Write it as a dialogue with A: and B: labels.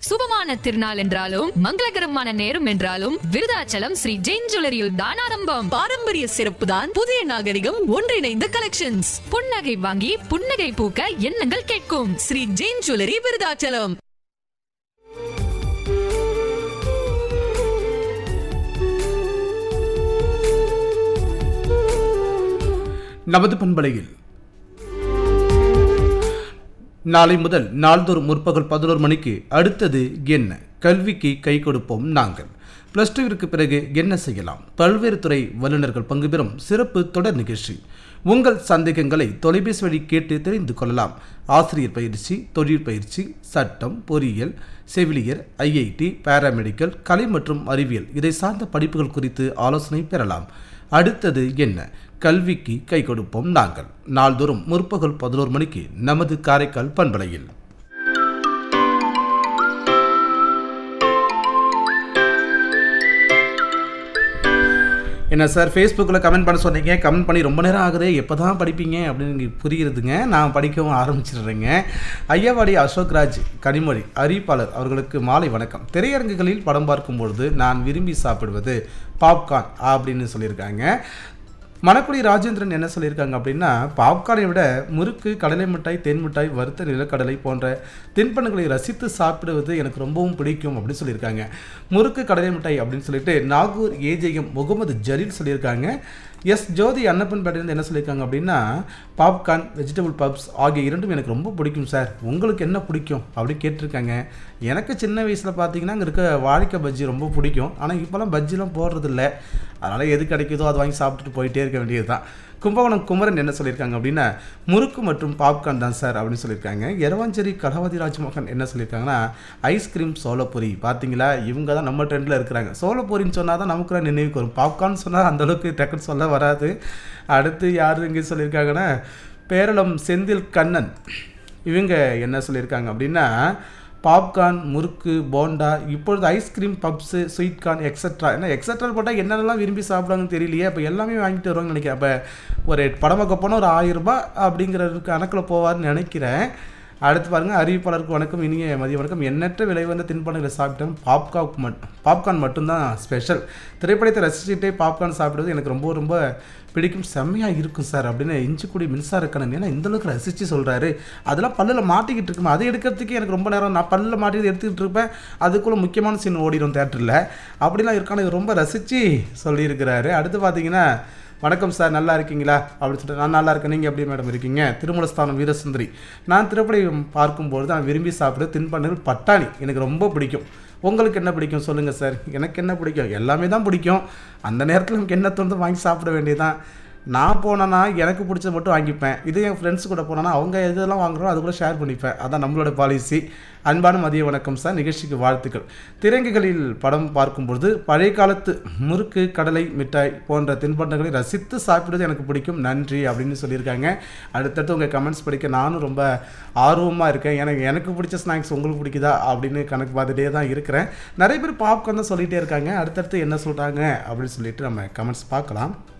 A: சுபமான திருநாள் என்றாலும் மங்களகரமான நேரம் என்றாலும் விருதாச்சலம் ஸ்ரீ ஜெயின் ஜுவல்லரியில் தான் ஆரம்பம்
B: பாரம்பரிய சிறப்புதான் புதிய நாகரிகம் ஒன்றிணைந்த கலெக்ஷன்ஸ்
A: புன்னகை வாங்கி புன்னகை பூக்க எண்ணங்கள் கேட்கும்
B: ஸ்ரீ ஜெயின் ஜுவல்லரி விருதாச்சலம்
C: நமது பண்பலையில் நாளை முதல் நாள்தோறும் முற்பகல் பதினோரு மணிக்கு அடுத்தது என்ன கல்விக்கு கை கொடுப்போம் நாங்கள் பிளஸ் டூவிற்கு பிறகு என்ன செய்யலாம் பல்வேறு துறை வல்லுநர்கள் பங்கு பெறும் சிறப்பு தொடர் நிகழ்ச்சி உங்கள் சந்தேகங்களை தொலைபேசி வழி கேட்டு தெரிந்து கொள்ளலாம் ஆசிரியர் பயிற்சி தொழில் பயிற்சி சட்டம் பொறியியல் செவிலியர் ஐஐடி பாராமெடிக்கல் கலை மற்றும் அறிவியல் இதை சார்ந்த படிப்புகள் குறித்து ஆலோசனை பெறலாம் அடுத்தது என்ன கல்விக்கு கை கொடுப்போம் நாங்கள் நாள்தோறும் முற்பகல் பதினோரு மணிக்கு நமது காரைக்கால் பண்பலையில் என்ன சார் ஃபேஸ்புக்கில் கமெண்ட் பண்ண சொன்னீங்க கமெண்ட் பண்ணி ரொம்ப நேரம் ஆகுது எப்போ தான் படிப்பீங்க அப்படின்னு எனக்கு புரியுறதுங்க நான் படிக்கவும் ஆரம்பிச்சிடுறேங்க ஐயாவாடி அசோக்ராஜ் கனிமொழி அறிவிப்பாளர் அவர்களுக்கு மாலை வணக்கம் திரையரங்குகளில் படம் பார்க்கும் பொழுது நான் விரும்பி சாப்பிடுவது பாப்கார்ன் அப்படின்னு சொல்லியிருக்காங்க மணக்குடி ராஜேந்திரன் என்ன சொல்லியிருக்காங்க அப்படின்னா பாப்கார்னை விட முறுக்கு கடலை மிட்டாய் தேன் மிட்டாய் வறுத்த நிலக்கடலை போன்ற தின்பண்டங்களை ரசித்து சாப்பிடுவது எனக்கு ரொம்பவும் பிடிக்கும் அப்படின்னு சொல்லியிருக்காங்க முறுக்கு கடலை மிட்டாய் அப்படின்னு சொல்லிட்டு நாகூர் ஏஜேஎம் முகமது ஜலீல் சொல்லியிருக்காங்க எஸ் ஜோதி அன்னப்பன் பேட்டிலிருந்து என்ன சொல்லியிருக்காங்க அப்படின்னா பாப்கார்ன் வெஜிடபிள் பப்ஸ் ஆகிய இரண்டும் எனக்கு ரொம்ப பிடிக்கும் சார் உங்களுக்கு என்ன பிடிக்கும் அப்படி கேட்டிருக்காங்க எனக்கு சின்ன வயசில் பார்த்தீங்கன்னா அங்கே இருக்க வாழைக்காய் பஜ்ஜி ரொம்ப பிடிக்கும் ஆனால் இப்போலாம் பஜ்ஜிலாம் போடுறதில்ல அதனால் எது கிடைக்குதோ அதை வாங்கி சாப்பிட்டுட்டு போயிட்டே இருக்க வேண்டியது தான் கும்பகோணம் குமரன் என்ன சொல்லியிருக்காங்க அப்படின்னா முறுக்கு மற்றும் பாப்கார்ன் தான் சார் அப்படின்னு சொல்லியிருக்காங்க எரவாஞ்சேரி கலவாதி ராஜ்மோகன் என்ன சொல்லியிருக்காங்கன்னா ஐஸ்கிரீம் சோளப்பொரி பார்த்தீங்களா இவங்க தான் நம்ம ட்ரெண்டில் இருக்கிறாங்க சோளப்பொரின்னு சொன்னால் தான் நமக்கு தான் நினைவுக்கு வரும் பாப்கார்ன் சொன்னால் அந்தளவுக்கு டக்குன்னு சொல்ல வராது அடுத்து யார் இங்கே சொல்லியிருக்காங்கன்னா பேரளம் செந்தில் கண்ணன் இவங்க என்ன சொல்லியிருக்காங்க அப்படின்னா பாப்கார்ன் முறுக்கு போண்டா இப்பொழுது ice cream puffs sweet corn extra ஏன்னா எக்ஸட்ரா போட்டால் என்னென்னலாம் விரும்பி சாப்பிடுவாங்கன்னு தெரியலையே அப்போ எல்லாமே வாங்கிட்டு வருவாங்கன்னு நினைக்கிறேன் அப்போ ஒரு படம் பார்க்க போனால் ஒரு ஆயிரம் ரூபாய் அப்படிங்கிற கணக்கில் போவார்னு நினைக்கிறேன் அடுத்து பாருங்கள் அறிவிப்பாளருக்கு வணக்கம் இனிய மதிய வணக்கம் எண்ணற்ற விலை வந்த தின்பண்டங்களை சாப்பிட்டேன் பாப்கார்ன் மட் பாப்கார்ன் மட்டும்தான் ஸ்பெஷல் திரைப்படத்தை ரசிச்சுட்டே பாப்கார்ன் சாப்பிடுவது எனக்கு ரொம்ப ரொம்ப பிடிக்கும் செம்மையாக இருக்கும் சார் அப்படின்னு இஞ்சிக்குடி மின்சார கண்ணன் ஏன்னா இந்த அளவுக்கு ரசித்து சொல்கிறாரு அதெல்லாம் பல்லில் மாட்டிக்கிட்டு இருக்குமா அதை எடுக்கிறதுக்கு எனக்கு ரொம்ப நேரம் நான் பல்லில் மாட்டி எடுத்துக்கிட்டு இருப்பேன் அதுக்குள்ளே முக்கியமான சீன் ஓடிடும் தேட்டரில் அப்படிலாம் இருக்கான இவர் ரொம்ப ரசித்து சொல்லியிருக்கிறாரு அடுத்து பார்த்தீங்கன்னா வணக்கம் சார் நல்லா இருக்கீங்களா அப்படின்னு சொல்லிட்டு நான் நல்லா இருக்கேன் நீங்கள் எப்படி மேடம் இருக்கீங்க திருமலஸ்தானம் வீரசுந்தரி நான் திரைப்படம் பார்க்கும்பொழுது நான் விரும்பி சாப்பிட்ற தின்பண்டங்கள் பட்டாணி எனக்கு ரொம்ப பிடிக்கும் உங்களுக்கு என்ன பிடிக்கும் சொல்லுங்கள் சார் எனக்கு என்ன பிடிக்கும் எல்லாமே தான் பிடிக்கும் அந்த நேரத்தில் நமக்கு என்ன தோணுதோ வாங்கி சாப்பிட வேண்டியதுதான் நான் போனேன்னா எனக்கு பிடிச்சத மட்டும் வாங்கிப்பேன் இது என் ஃப்ரெண்ட்ஸ் கூட போனேன்னா அவங்க எதெல்லாம் வாங்குறோம் அது கூட ஷேர் பண்ணிப்பேன் அதான் நம்மளோட பாலிசி அன்பான மதிய வணக்கம் சார் நிகழ்ச்சிக்கு வாழ்த்துக்கள் திரையங்குகளில் படம் பார்க்கும்பொழுது பழைய காலத்து முறுக்கு கடலை மிட்டாய் போன்ற தின்பண்டங்களை ரசித்து சாப்பிடுவது எனக்கு பிடிக்கும் நன்றி அப்படின்னு சொல்லியிருக்காங்க அடுத்தடுத்து உங்கள் கமெண்ட்ஸ் படிக்க நானும் ரொம்ப ஆர்வமாக இருக்கேன் எனக்கு எனக்கு பிடிச்ச ஸ்நாக்ஸ் உங்களுக்கு பிடிக்குதா அப்படின்னு கணக்கு பார்த்துட்டே தான் இருக்கிறேன் நிறைய பேர் பாப்கார்ன் தான் சொல்லிகிட்டே இருக்காங்க அடுத்தடுத்து என்ன சொல்கிறாங்க அப்படின்னு சொல்லிட்டு நம்ம கமெண்ட்ஸ் பார்க்கலாம்